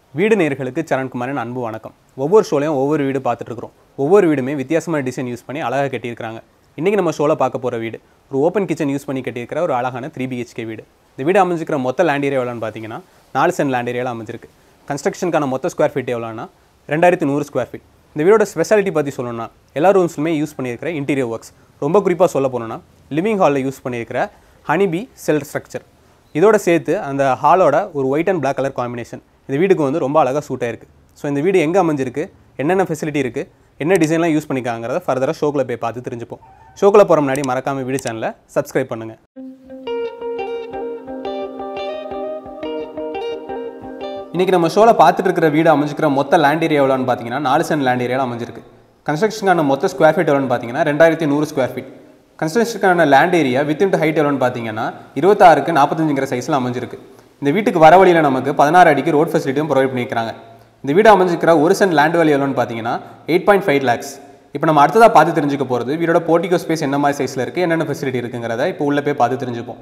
வீடு நேர்களுக்கு சரண்குமாரின் அன்பு வணக்கம் ஒவ்வொரு ஷோலையும் ஒவ்வொரு வீடு பார்த்துட்டு இருக்கிறோம் ஒவ்வொரு வீடுமே வித்தியாசமான டிசைன் யூஸ் பண்ணி அழகாக கட்டியிருக்காங்க இன்றைக்கி நம்ம ஷோவில் பார்க்க போகிற வீடு ஒரு ஓப்பன் கிச்சன் யூஸ் பண்ணி கட்டியிருக்கிற ஒரு அழகான த்ரீ பிஹெச்கே வீடு இந்த வீடு அமைஞ்சிருக்கிற மொத்த லேண்ட் ஏரியா எவ்வளோன்னு பார்த்தீங்கன்னா நாலு சென்ட் லேண்ட் ஏரியாவில் அமைஞ்சிருக்கு கன்ஸ்ட்ரக்ஷனுக்கான மொத்த ஸ்கொயர் ஃபீட் எவ்வளோன்னா ரெண்டாயிரத்தி நூறு ஸ்கொயர் ஃபீட் இந்த வீடோட ஸ்பெஷாலிட்டி பற்றி சொல்லணும்னா எல்லா ரூம்ஸ்லுமே யூஸ் பண்ணியிருக்கிற இன்டீரியர் ஒர்க்ஸ் ரொம்ப குறிப்பாக சொல்ல போனோம்னா லிவிங் ஹாலில் யூஸ் பண்ணியிருக்கிற ஹனிபி செல் ஸ்ட்ரக்சர் இதோட சேர்த்து அந்த ஹாலோட ஒரு white and Black colour combination இந்த வீடுக்கு வந்து ரொம்ப அழகாக சூட் ஆயிருக்கு ஸோ இந்த வீடு எங்கே அமைஞ்சிருக்கு என்னென்ன ஃபெசிலிட்டி இருக்குது என்ன டிசைன்லாம் யூஸ் பண்ணிக்காங்கிறத ஃபர்தராக ஷோக்கில் போய் பார்த்து தெரிஞ்சுப்போம் ஷோக்கில் போகிற முன்னாடி மறக்காமல் வீடு சேனலை சப்ஸ்கிரைப் பண்ணுங்கள் இன்றைக்கி நம்ம ஷோவில் பார்த்துட்டு இருக்கிற வீடு அமைஞ்சிக்கிற மொத்த லேண்ட் ஏரியா எவ்வளோன்னு பார்த்தீங்கன்னா நாலு சென்ட் லேண்ட் ஏரியாவில் அமைஞ்சிருக்கு கன்ஸ்ட்ரக்ஷனுக்கான மொத்த ஸ்கொயர் ஃபீட் எவ்வளோன்னு பார்த்தீங்கன்னா ரெண்டாயிரத்தி நூறு ஸ்கொயர் ஃபீட் கன்ஸ்ட்ரக்ஷனுக்கான land area with into height எவ்வளோன்னு பார்த்தீங்கன்னா இருபத்தாறுக்கு நாற்பத்தஞ்சுங்கிற சைஸில் அமைஞ்சிருக்கு இந்த வீட்டுக்கு வர வழியில் நமக்கு பதினாறு அடிக்கு ரோட் ஃபெசிலிட்டியும் ப்ரொவைட் பண்ணிக்கிறாங்க இந்த வீடு அமைஞ்சிக்கிற ஒரு சென்ட் லேண்ட் வேல்யூ எவ்வளோன்னு பார்த்தீங்கன்னா எயிட் பாயிண்ட் ஃபைவ் லேக்ஸ் இப்போ நம்ம அடுத்ததாக பார்த்து தெரிஞ்சுக்க போகிறது வீடோட போர்ட்டிகோ ஸ்பேஸ் என்ன மாதிரி சைஸில் இருக்குது என்னென்ன ஃபெசிலிட்டி இருக்குங்கிறத இப்போ உள்ளே போய் பார்த்து தெரிஞ்சுப்போம்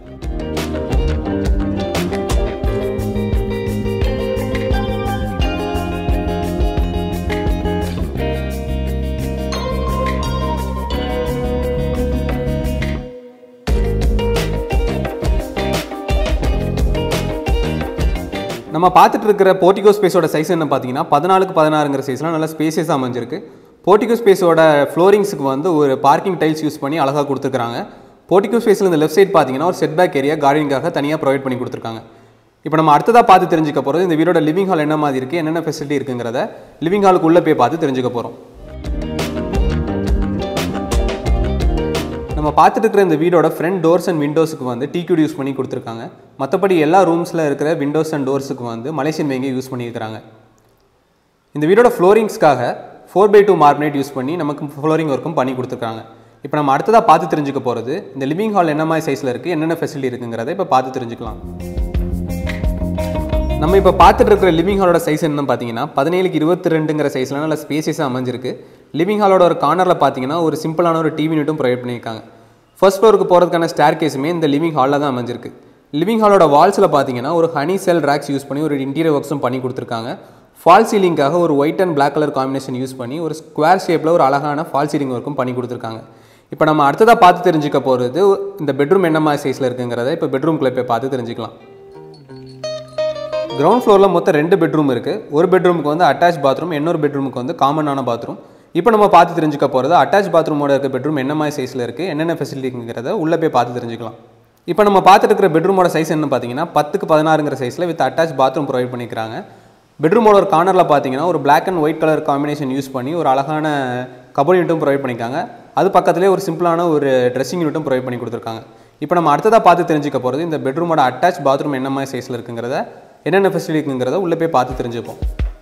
நம்ம பார்த்துட்டு இருக்கிற போர்ட்டிகோ ஸ்பேஸோட சைஸ் என்ன பார்த்தீங்கன்னா பதினாலுக்கு பதினாறுங்கிற சைஸ்லாம் நல்ல ஸ்பேசஸாக அமைஞ்சிருக்கு போர்ட்டிகோ ஸ்பேஸோட ஃப்ளோரிங்ஸுக்கு வந்து ஒரு பார்க்கிங் டைல்ஸ் யூஸ் பண்ணி அழகாக கொடுத்துருக்காங்க போர்ட்டிகோ ஸ்பேஸில் இந்த லெஃப்ட் சைட் பார்த்தீங்கன்னா ஒரு செட்பேக் ஏரியா கார்டனிங்காக தனியாக ப்ரொவைட் பண்ணி கொடுத்துருக்காங்க இப்போ நம்ம அடுத்ததாக பார்த்து தெரிஞ்சுக்க போகிறது இந்த வீடோட லிவிங் ஹால் என்ன மாதிரி இருக்குது என்னென்ன ஃபெசிலிட்டி இருக்குங்கிறத லிவிங் ஹாலுக்கு உள்ளே போய் பார்த்து தெரிஞ்சுக்க போகிறோம் நம்ம பார்த்துட்டு இருக்கிற இந்த வீடோட ஃப்ரண்ட் டோர்ஸ் அண்ட் விண்டோஸுக்கு வந்து டிக்யூட் யூஸ் பண்ணி கொடுத்துருக்காங்க மற்றபடி எல்லா ரூம்ஸில் இருக்கிற விண்டோஸ் அண்ட் டோர்ஸுக்கு வந்து மலேசியன் வேங்கை யூஸ் பண்ணியிருக்கிறாங்க இந்த வீடோட ஃப்ளோரிங்ஸ்க்காக four by two marbonite use பண்ணி நமக்கு ஃப்ளோரிங் ஒர்க்கும் பண்ணி கொடுத்துருக்காங்க இப்போ நம்ம அடுத்ததாக பார்த்து தெரிஞ்சுக்க போகிறது இந்த லிவிங் ஹால் என்ன மாதிரி சைஸில் இருக்குது என்னென்ன ஃபெசிலிட்டி இருக்குங்கிறத இப்போ பார்த்து தெரிஞ்சுக்கலாம் நம்ம இப்போ பார்த்துட்டு இருக்கிற லிவிங் ஹாலோட சைஸ் என்ன பார்த்தீங்கன்னா பதினேழுக்கு இருபத்தி ரெண்டுங்கிற சைஸில் நல்ல ஸ்பேசியஸாக அமைஞ்சிருக்கு லிவிங் ஹாலோட ஒரு கார்னரில் பார்த்தீங்கன்னா ஒரு சிம்பிளான ஒரு டிவி யூனிட்டும் ப்ரொவைட் பண்ணியிருக்காங்க ஃபர்ஸ்ட் ஃப்ளோருக்கு போகிறதுக்கான ஸ்டேர் கேஸுமே இந்த லிவிங் ஹாலில் தான் அமைஞ்சிருக்கு லிவிங் ஹாலோட வால்ஸில் பார்த்தீங்கன்னா ஒரு ஹனி செல் ரேக்ஸ் யூஸ் பண்ணி ஒரு இன்டீரியர் ஒர்க்ஸும் பண்ணி கொடுத்துருக்காங்க ஃபால் சீலிங்காக ஒரு white and Black colour combination use பண்ணி ஒரு ஸ்கொயர் ஷேப்பில் ஒரு அழகான ஃபால் சீலிங் ஒர்க்கும் பண்ணி கொடுத்துருக்காங்க இப்போ நம்ம அடுத்ததாக பார்த்து தெரிஞ்சுக்க போகிறது இந்த பெட்ரூம் என்ன மாதிரி சைஸில் இருக்குங்கிறத இப்போ பெட்ரூம்குள்ளே போய் பார்த்து தெரிஞ்சுக்கலாம் கிரவுண்ட் ஃப்ளோரில் மொத்தம் ரெண்டு பெட்ரூம் இருக்குது ஒரு பெட்ரூமுக்கு வந்து அட்டாச் பாத்ரூம் இன்னொரு பெட்ரூமுக்கு வந்து காமனான பாத்ரூம் இப்போ நம்ம பார்த்து தெரிஞ்சுக்க போகிறது அட்டாச் பாத்ரூமோட இருக்க பெட்ரூம் என்ன மாதிரி சைஸில் இருக்குது என்னென்ன ஃபெசிலிட்டிங்கிறத உள்ளே போய் பார்த்து தெரிஞ்சுக்கலாம் இப்போ நம்ம பார்த்துட்டு இருக்கிற பெட்ரூமோட சைஸ் என்ன பார்த்தீங்கன்னா பத்துக்கு பதினாறுங்கிற சைஸில் வித் அட்டாச் பாத்ரூம் ப்ரொவைட் பண்ணிக்கிறாங்க பெட்ரூமோட ஒரு கார்னரில் பார்த்தீங்கன்னா ஒரு Black and white colour combination use பண்ணி ஒரு அழகான கபோர்ட் யூனிட்டும் ப்ரொவைட் பண்ணியிருக்காங்க அது பக்கத்துலேயே ஒரு சிம்பிளான ஒரு ட்ரெஸ்ஸிங் யூனிட்டும் ப்ரொவைட் பண்ணி கொடுத்துருக்காங்க இப்போ நம்ம அடுத்ததாக பார்த்து தெரிஞ்சுக்க போகிறது இந்த பெட்ரூமோட அட்டாச் பாத்ரூம் என்ன மாதிரி சைஸில் இருக்குங்கிறத என்னென்ன ஃபெசிலிட்டி இருக்குங்கிறத உள்ளே போய் பார்த்து தெரிஞ்சுப்போம்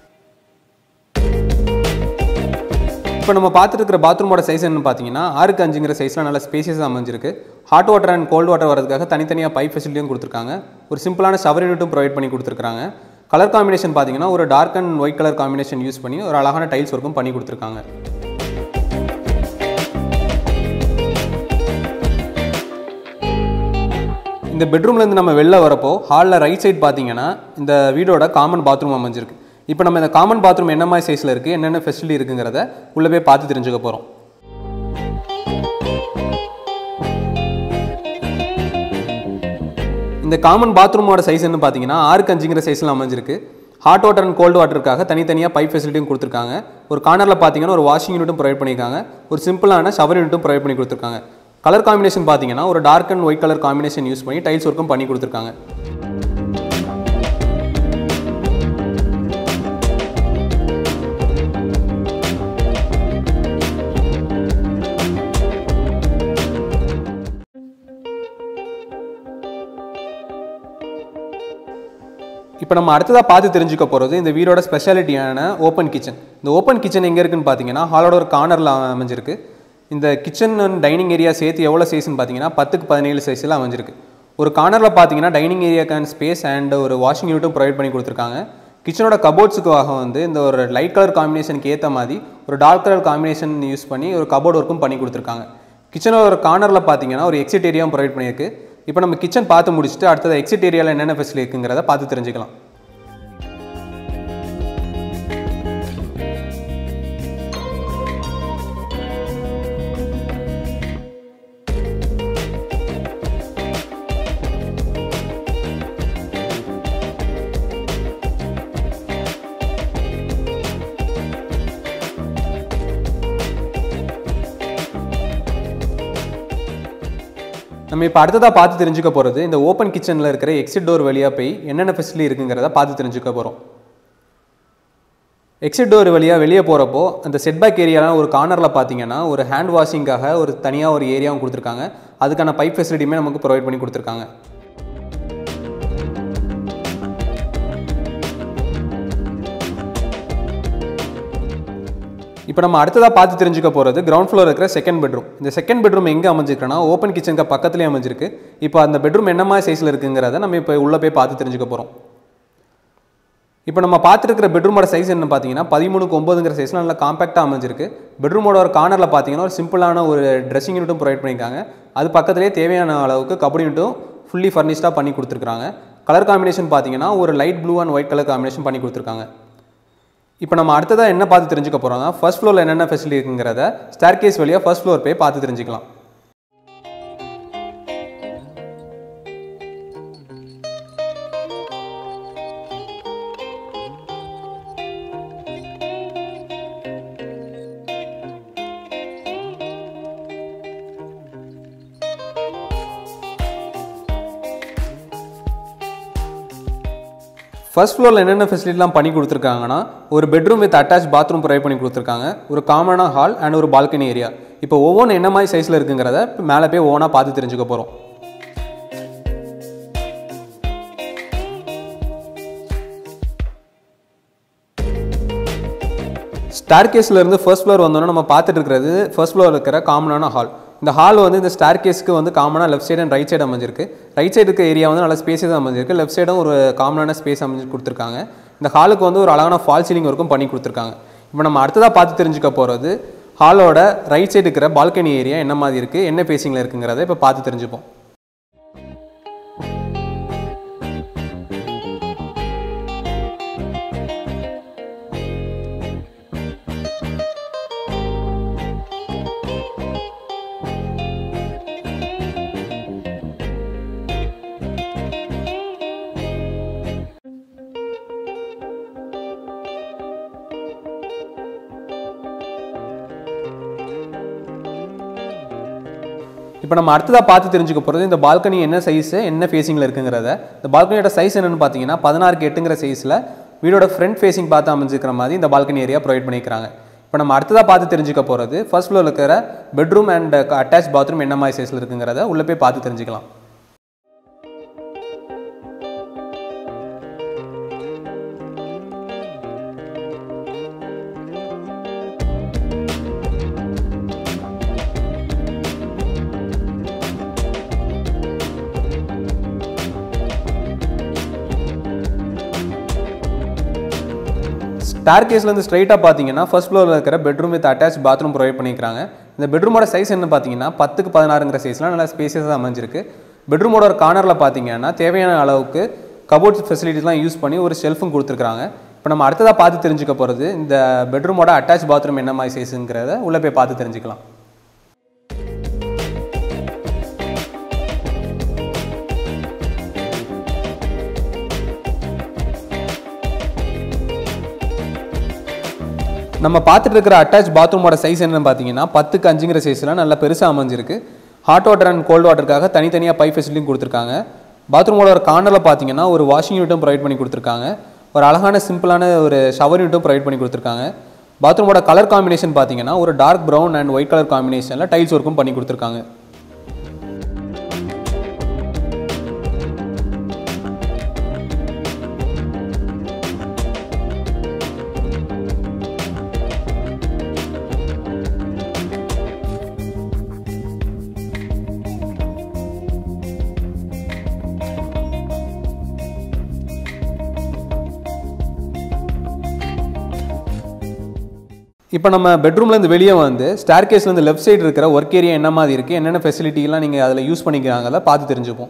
இப்போ நம்ம பார்த்துட்டு இருக்கிற பாத்ரூமோட சைஸ் என்ன பார்த்தீங்கன்னா ஆறுக்கு அஞ்சுங்கிற சைஸில் நல்ல ஸ்பேசியஸாக அமைஞ்சிருக்கு hot water and cold water வரதுக்காக தனித்தனியாக பைப் ஃபெசிலிட்டியும் கொடுத்துருக்காங்க ஒரு சிம்பிளான ஷவர் யூனிட்டும் ப்ரொவைட் பண்ணி கொடுத்துருக்காங்க கலர் காம்பினேஷன் பார்த்தீங்கன்னா ஒரு dark and white colour combination use பண்ணி ஒரு அழகான டைல்ஸ் ஒர்க்கும் பண்ணி கொடுத்துருக்காங்க இந்த பெட்ரூம்லேருந்து நம்ம வெளில வரப்போ ஹாலில் ரைட் சைடு பார்த்தீங்கன்னா இந்த வீடோட காமன் பாத்ரூம் அமைஞ்சிருக்கு இப்போ நம்ம இந்த காமன் பாத்ரூம் என்ன மாதிரி சைஸில் இருக்குது என்னென்ன ஃபெசிலிட்டி இருக்குங்கிறத உள்ளே போய் பார்த்து தெரிஞ்சுக்க போகிறோம் இந்த காமன் பாத்ரூமோட சைஸ் என்ன பார்த்தீங்கன்னா ஆறுக்கு அஞ்சுங்கிற சைஸில் அமைஞ்சிருக்கு ஹாட் வாட்டர் அண்ட் கோல்டு வாட்டருக்காக தனித்தனியாக பைப் ஃபெசிலிட்டியும் கொடுத்துருக்காங்க ஒரு கார்னரில் பார்த்தீங்கன்னா ஒரு வாஷிங் யூனிட்டும் ப்ரொவைட் பண்ணியிருக்காங்க ஒரு சிம்பிளான ஷவர் யூனிட்டும் ப்ரொவைட் பண்ணி கொடுத்துருக்காங்க கலர் காம்பினேஷன் பார்த்தீங்கன்னா ஒரு dark and white colour combination use பண்ணி டைல்ஸ் ஒர்க்கும் பண்ணி கொடுத்துருக்காங்க இப்போ நம்ம அடுத்ததாக பார்த்து தெரிஞ்சுக்க போகிறது இந்த வீடோட ஸ்பெஷாலிட்டியான ஓப்பன் கிச்சன் இந்த ஓப்பன் கிச்சன் எங்கே இருக்குன்னு பார்த்தீங்கன்னா ஹாலோட ஒரு கார்னரில் அமைஞ்சிருக்கு இந்த கிச்சன் அண்ட் டைனிங் ஏரியா சேர்த்து எவ்வளோ சைஸ்னு பார்த்தீங்கன்னா பத்துக்கு பதினேழு சைஸில் அமைஞ்சிருக்கு ஒரு கார்னரில் பார்த்தீங்கன்னா டைனிங் ஏரியாக்கான ஸ்பேஸ் அண்ட் ஒரு வாஷிங் யூனிட்டும் ப்ரொவைட் பண்ணி கொடுத்துருக்காங்க கிச்சனோட கபோர்ட்ஸுக்காக வந்து இந்த ஒரு லைட் கலர் காம்பினேஷனுக்கு ஏற்ற மாதிரி ஒரு டார்க் கலர் காம்பினேஷன் யூஸ் பண்ணி ஒரு கபோர்ட் ஒர்க்கும் பண்ணி கொடுத்துருக்காங்க கிச்சனோட ஒரு கார்னரில் பார்த்தீங்கன்னா ஒரு எக்ஸிட் ஏரியாவும் ப்ரொவைட் பண்ணியிருக்கு இப்போ நம்ம கிச்சன் பார்த்து முடிச்சுட்டு அடுத்தது எக்ஸிட் ஏரியாவில் என்னென்ன ஃபெசிலிட்டி இருக்குங்கிறத பார்த்து தெரிஞ்சுக்கலாம் நம்ம இப்போ அடுத்ததாக பார்த்து தெரிஞ்சுக்க போகிறது இந்த ஓப்பன் கிச்சனில் இருக்கிற எக்ஸிட் டோர் வழியாக போய் என்னென்ன ஃபெசிலிட்டி இருக்குங்கிறத பார்த்து தெரிஞ்சுக்க போகிறோம் எக்ஸிட் டோர் வழியாக வெளியே போகிறப்போ அந்த செட்பேக் ஏரியாலாம் ஒரு கார்னரில் பார்த்தீங்கன்னா ஒரு ஹேண்ட் வாஷிங்காக ஒரு தனியாக ஒரு ஏரியாவும் கொடுத்துருக்காங்க அதுக்கான பைப் ஃபெசிலிட்டியுமே நமக்கு ப்ரொவைட் பண்ணி கொடுத்துருக்காங்க இப்போ நம்ம அடுத்ததாக பார்த்து தெரிஞ்சுக்க போகிறது கிரவுண்ட் ஃப்ளோர் இருக்கிற செகண்ட் பெட்ரூம் இந்த செகண்ட் பெட்ரூம் எங்கே அமைஞ்சிருக்குன்னா ஓப்பன் கிச்சனுக்கு பக்கத்துலேயே அமைஞ்சிருக்கு இப்போ அந்த பெட்ரூம் என்ன மாதிரி சைஸில் இருக்குங்கிறத நம்ம இப்போ உள்ளே போய் பார்த்து தெரிஞ்சுக்க போகிறோம் இப்போ நம்ம பார்த்துருக்கிற பெட்ரூமோட சைஸ் என்ன பார்த்தீங்கன்னா பதிமூணுக்கு ஒம்பதுங்கிற சைஸில் நல்லா காம்பேக்டாக அமைஞ்சிருக்கு பெட்ரூமோட ஒரு கார்னரில் பார்த்தீங்கன்னா ஒரு சிம்பிளான ஒரு ட்ரெஸ்ஸிங் யூனிட்டும் ப்ரொவைட் பண்ணியிருக்காங்க அது பக்கத்துலேயே தேவையான அளவுக்கு கபடி யூனிட்டும் ஃபுல்லி ஃபர்னிஷ்டாக பண்ணி கொடுத்துருக்காங்க கலர் காம்பினேஷன் பார்த்தீங்கன்னா ஒரு light blue and white colour combination பண்ணி கொடுத்துருக்காங்க இப்போ நம்ம அடுத்ததாக என்ன பார்த்து தெரிஞ்சுக்க போகிறோம்னா ஃபர்ஸ்ட் ஃப்ளோரில் என்னென்ன ஃபெசிலிட்டி இருக்குங்கிறத ஸ்டார் கேஸ் வழியாக ஃபர்ஸ்ட் ஃப்ளோர் போய் பார்த்து தெரிஞ்சுக்கலாம் ஃபர்ஸ்ட் ஃப்ளோரில் என்னென்ன ஃபெசிலிட்டிலாம் பண்ணி கொடுத்துருக்காங்கன்னா ஒரு bedroom with attach bathroom provide பண்ணி கொடுத்துருக்காங்க ஒரு காமனாக ஹால் அண்ட் ஒரு பால்கனி ஏரியா இப்போ ஒவ்வொன்றும் என்ன மாதிரி சைஸில் இருக்குங்கிறத இப்போ மேலே போய் ஓனாக பார்த்து தெரிஞ்சுக்க போகிறோம் ஸ்டார் இருந்து ஃபர்ஸ்ட் ஃப்ளோர் வந்தோன்னா நம்ம பார்த்துட்டு இருக்கிறது ஃபர்ஸ்ட் ஃப்ளோர் இருக்கிற காமனான ஹால் இந்த ஹால் வந்து இந்த ஸ்டார் கேஸ்க்கு வந்து காமனாக left side and right side அமைஞ்சிருக்கு ரைட் சைடு இருக்க ஏரியா வந்து நல்ல ஸ்பேஸஸ் அமைஞ்சிருக்கு லெஃப்ட் சைடும் ஒரு காமனான ஸ்பேஸ் அமைஞ்சு கொடுத்துருக்காங்க இந்த ஹாலுக்கு வந்து ஒரு அழகான ஃபால் சீலிங் ஒர்க்கும் பண்ணி கொடுத்துருக்காங்க இப்போ நம்ம அடுத்ததாக பார்த்து தெரிஞ்சுக்க போகிறது ஹாலோட ரைட் சைடு இருக்கிற பால்கனி ஏரியா என்ன மாதிரி இருக்குது என்ன ஃபேஸிங்கில் இருக்குங்கிறத இப்போ பார்த்து தெரிஞ்சுப்போம் இப்போ நம்ம அடுத்ததாக பார்த்து தெரிஞ்சுக்க போகிறது இந்த பால்கனி என்ன சைஸு என்ன ஃபேஸிங்கில் இருக்குங்கிறத இந்த பால்கனியோட சைஸ் என்னென்னு பார்த்தீங்கன்னா பதினாறுக்கு எட்டுங்கிற சைஸில் வீடோட ஃப்ரண்ட் ஃபேஸிங் பார்த்து அமைஞ்சிருக்கிற மாதிரி இந்த பால்கனி ஏரியா ப்ரொவைட் பண்ணிக்கிறாங்க இப்போ நம்ம அடுத்ததாக பார்த்து தெரிஞ்சுக்க போகிறது ஃபர்ஸ்ட் ஃப்ளோரில் இருக்கிற பெட்ரூம் அண்ட் அட்டாச் பாத்ரூம் என்ன மாதிரி சைஸில் இருக்குங்கிறத உள்ளே போய் பார்த்து தெரிஞ்சுக்கலாம் ஸ்டார் கேஸ்லேருந்து ஸ்ட்ரைட்டாக பார்த்தீங்கன்னா ஃபர்ஸ்ட் ஃப்ளோரில் இருக்கிற bedroom with attach bathroom provide பண்ணிக்கிறாங்க இந்த பெட்ரூமோட சைஸ் என்ன பார்த்தீங்கன்னா பத்துக்கு பதினாறுங்கிற சைஸ்லாம் நல்லா ஸ்பேசியஸாக அமைஞ்சிருக்கு பெட்ரூமோட ஒரு கார்னரில் பார்த்தீங்கன்னா தேவையான அளவுக்கு கபோர்ட் ஃபெசிலிட்டிஸ்லாம் யூஸ் பண்ணி ஒரு ஷெல்ஃபும் கொடுத்துருக்காங்க இப்போ நம்ம அடுத்ததாக பார்த்து தெரிஞ்சுக்க போகிறது இந்த பெட்ரூமோட அட்டாச் பாத்ரூம் என்ன மாதிரி சைஸுங்கிறத உள்ளே போய் பார்த்து தெரிஞ்சுக்கலாம் நம்ம பார்த்துட்டு இருக்கிற அட்டாச் பாத்ரூமோட சைஸ் என்னன்னு பார்த்தீங்கன்னா பத்துக்கு அஞ்சுங்கிற சைஸ்லாம் நல்லா பெருசாக அமைஞ்சிருக்கு ஹாட் வாட்டர் அண்ட் கோல்ட் வாட்டருக்காக தனித்தனியாக பைப் ஃபெசிலிட்டியும் கொடுத்துருக்காங்க பாத்ரூமோட ஒரு கார்னரில் பார்த்தீங்கன்னா ஒரு வாஷிங் யூனிட்டும் ப்ரொவைட் பண்ணி கொடுத்துருக்காங்க ஒரு அழகான சிம்பிளான ஒரு ஷவர் யூனிட்டும் ப்ரொவைட் பண்ணி கொடுத்துருக்காங்க பாத்ரூமோட கலர் காம்பினேஷன் பார்த்தீங்கன்னா ஒரு dark brown and white colour காம்பினேஷனில் டைல்ஸ் ஒர்க்கும் பண்ணி கொடுத்துருக்காங்க இப்போ நம்ம பெட்ரூம்லேருந்து வெளியே வந்து ஸ்டார் கேஸ்லேருந்து லெஃப்ட் சைடு இருக்கிற ஒர்க் ஏரியா என்ன மாதிரி இருக்குது என்னென்ன ஃபெசிலிட்டிலாம் நீங்கள் அதில் யூஸ் பண்ணிக்கிறாங்கள பார்த்து தெரிஞ்சுப்போம்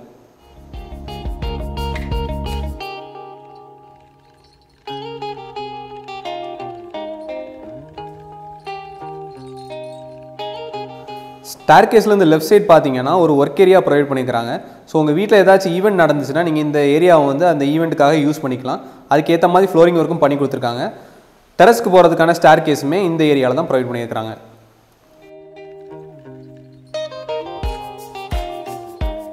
ஸ்டார் கேஸ்லேருந்து லெஃப்ட் சைடு பார்த்தீங்கன்னா ஒரு ஒர்க் ஏரியா ப்ரொவைட் பண்ணிக்கிறாங்க ஸோ உங்கள் வீட்டில் ஏதாச்சும் ஈவெண்ட் நடந்துச்சுன்னா நீங்கள் இந்த ஏரியாவை வந்து அந்த ஈவெண்ட்டுக்காக யூஸ் பண்ணிக்கலாம் அதுக்கேற்ற மாதிரி ஃப்ளோரிங் ஒர்க்கும் பண்ணி கொடுத்துருக்காங்க டெரஸ்க்கு போகிறதுக்கான ஸ்டார் கேஸுமே இந்த ஏரியாவில் தான் ப்ரொவைட் பண்ணியிருக்காங்க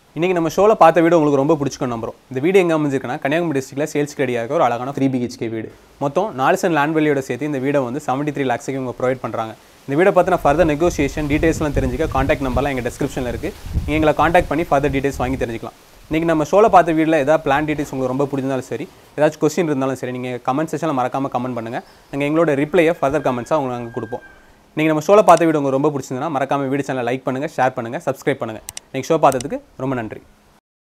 இன்றைக்கி நம்ம ஷோவில் பார்த்த வீடு உங்களுக்கு ரொம்ப பிடிச்சிக்கும் நம்புறோம் இந்த வீடு எங்கே அமைஞ்சிருக்குன்னா கன்னியாகுமரி டிஸ்ட்ரிக்ட்டில் சேல்ஸ் ரெடியாக இருக்க ஒரு அழகான த்ரீ பிஹெச்கே வீடு மொத்தம் நாலு சென்ட் லேண்ட் வேலியோட சேர்த்து இந்த வீடை வந்து செவன்ட்டி த்ரீ லேக்ஸுக்கு இவங்க ப்ரொவைட் பண்ணுறாங்க இந்த வீடை பற்றின ஃபர்தர் நெகோசியேஷன் டீட்டெயில்ஸ்லாம் தெரிஞ்சுக்க காண்டாக்ட் நம்பர்லாம் எங்கள் டிஸ்கிரிப்ஷனில் இருக்குது நீங்கள் எங்களை காண்டாக்ட் பண்ணி ஃபர்தர் டீட்டெயில்ஸ் வாங்கி தெரிஞ்சுக்கலாம் இன்றைக்கி நம்ம ஷோவில் பார்த்த வீட்டில் ஏதாவது பிளான் டீட்டெயில்ஸ் உங்களுக்கு ரொம்ப பிடிச்சிருந்தாலும் சரி ஏதாச்சும் கொஸ்டின் இருந்தாலும் சரி நீங்கள் கமெண்ட் செக்ஷனில் மறக்காமல் கமெண்ட் பண்ணுங்கள் நாங்கள் எங்களோட ரிப்ளையை ஃபர்தர் கமெண்ட்ஸாக உங்களுக்கு நாங்கள் கொடுப்போம் நீங்கள் நம்ம ஷோவில் பார்த்த வீடியோ உங்களுக்கு ரொம்ப பிடிச்சிருந்தனா மறக்காம வீடியோ சேனலை லைக் பண்ணுங்கள் ஷேர் பண்ணுங்கள் சப்ஸ்கிரைப் பண்ணுங்கள் நீங்கள் ஷோ பார்த்ததுக்கு ரொம்ப நன்றி